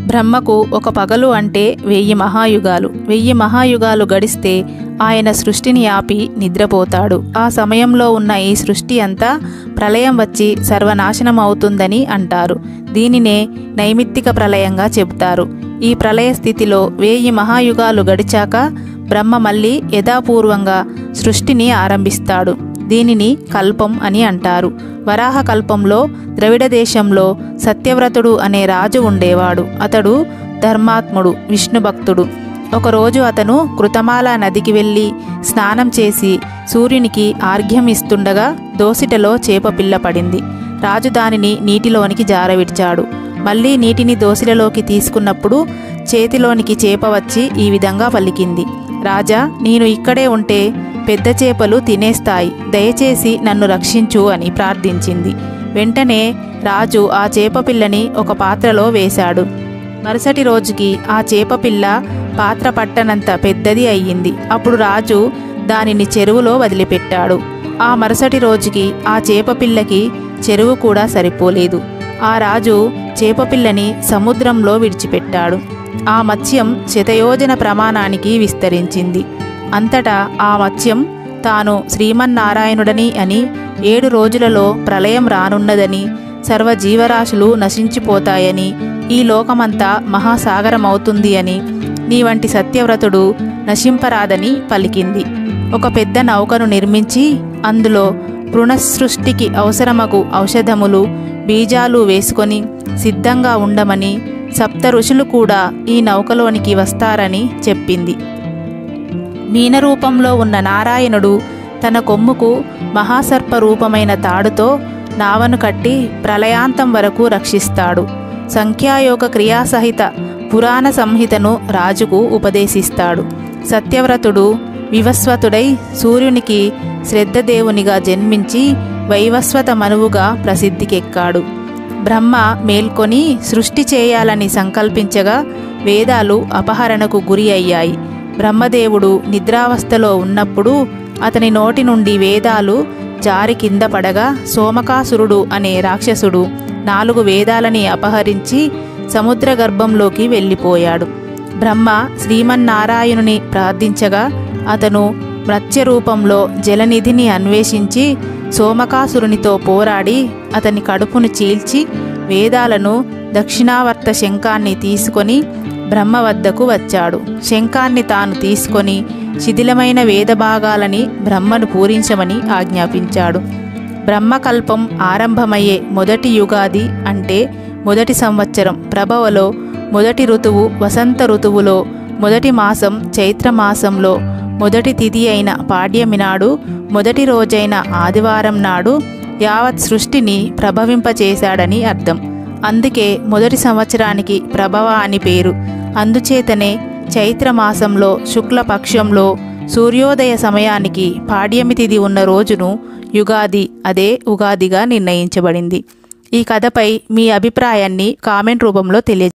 బ్రహ్మకు ఒక పగలు అంటే వెయ్యి మహాయుగాలు వెయ్యి మహాయుగాలు గడిస్తే ఆయన సృష్టిని ఆపి నిద్రపోతాడు ఆ సమయంలో ఉన్న ఈ సృష్టి అంతా ప్రళయం వచ్చి సర్వనాశనం అవుతుందని అంటారు దీనినే నైమిత్తిక ప్రళయంగా చెబుతారు ఈ ప్రళయ స్థితిలో వెయ్యి మహాయుగాలు గడిచాక బ్రహ్మ మళ్ళీ యథాపూర్వంగా సృష్టిని ఆరంభిస్తాడు దీనిని కల్పం అని అంటారు వరాహ కల్పంలో ద్రవిడ దేశంలో సత్యవ్రతుడు అనే రాజు ఉండేవాడు అతడు ధర్మాత్ముడు విష్ణు భక్తుడు ఒకరోజు అతను కృతమాల నదికి వెళ్ళి స్నానం చేసి సూర్యునికి ఆర్ఘ్యం ఇస్తుండగా దోసిటలో చేప పిల్ల పడింది రాజు దానిని నీటిలోనికి జారవిడ్చాడు మళ్ళీ నీటిని దోసిలలోకి తీసుకున్నప్పుడు చేతిలోనికి చేప వచ్చి ఈ విధంగా పలికింది రాజా నేను ఇక్కడే ఉంటే పెద్ద చేపలు తినేస్తాయి దయచేసి నన్ను రక్షించు అని ప్రార్థించింది వెంటనే రాజు ఆ చేప పిల్లని ఒక పాత్రలో వేశాడు మరుసటి రోజుకి ఆ చేప పిల్ల పాత్ర పట్టనంత పెద్దది అయ్యింది అప్పుడు రాజు దానిని చెరువులో వదిలిపెట్టాడు ఆ మరుసటి రోజుకి ఆ చేప పిల్లకి చెరువు కూడా సరిపోలేదు ఆ రాజు చేప పిల్లని సముద్రంలో విడిచిపెట్టాడు ఆ మత్స్యం శతయోజన ప్రమాణానికి విస్తరించింది అంతటా ఆ మత్స్యం తాను శ్రీమన్నారాయణుడని అని ఏడు రోజులలో ప్రళయం రానున్నదని సర్వ జీవరాశులు నశించిపోతాయని ఈ లోకమంతా మహాసాగరమవుతుంది అని నీ వంటి సత్యవ్రతుడు నశింపరాదని పలికింది ఒక పెద్ద నౌకను నిర్మించి అందులో పునఃసృష్టికి అవసరమగు ఔషధములు బీజాలు వేసుకొని సిద్ధంగా ఉండమని సప్త ఋషులు కూడా ఈ నౌకలోనికి వస్తారని చెప్పింది మీనరూపంలో ఉన్న నారాయణుడు తన కొమ్ముకు మహాసర్ప రూపమైన తాడుతో నావను కట్టి ప్రళయాంతం వరకు రక్షిస్తాడు సంఖ్యాయోగ క్రియాసహిత పురాణ సంహితను రాజుకు ఉపదేశిస్తాడు సత్యవ్రతుడు వివస్వతుడై సూర్యునికి శ్రద్ధదేవునిగా జన్మించి వైవస్వత మనువుగా ప్రసిద్ధికెక్కాడు బ్రహ్మ మేల్కొని సృష్టి చేయాలని సంకల్పించగా వేదాలు అపహరణకు గురి అయ్యాయి బ్రహ్మదేవుడు నిద్రావస్థలో ఉన్నప్పుడు అతని నోటి నుండి వేదాలు జారి కింద పడగా సోమకాసురుడు అనే రాక్షసుడు నాలుగు వేదాలని అపహరించి సముద్ర గర్భంలోకి వెళ్ళిపోయాడు బ్రహ్మ శ్రీమన్నారాయణుని ప్రార్థించగా అతను మత్స్య రూపంలో జలనిధిని అన్వేషించి సోమకాసురునితో పోరాడి అతని కడుపును చీల్చి వేదాలను దక్షిణావర్త శంఖాన్ని తీసుకొని బ్రహ్మ వద్దకు వచ్చాడు శంఖాన్ని తాను తీసుకొని శిథిలమైన వేద భాగాలని బ్రహ్మను పూరించమని ఆజ్ఞాపించాడు బ్రహ్మకల్పం ఆరంభమయ్యే మొదటి యుగాది అంటే మొదటి సంవత్సరం ప్రభవలో మొదటి ఋతువు వసంత ఋతువులో మొదటి మాసం చైత్రమాసంలో మొదటి తిథి అయిన పాడ్యమి నాడు మొదటి రోజైన ఆదివారం నాడు యావత్ సృష్టిని ప్రభవింపచేశాడని అర్థం అందుకే మొదటి సంవత్సరానికి ప్రభవ అని పేరు అందుచేతనే చైత్రమాసంలో శుక్లపక్షంలో సూర్యోదయ సమయానికి పాడ్యమి తిథి ఉన్న రోజును యుగాది అదే ఉగాదిగా నిర్ణయించబడింది ఈ కథపై మీ అభిప్రాయాన్ని కామెంట్ రూపంలో తెలియ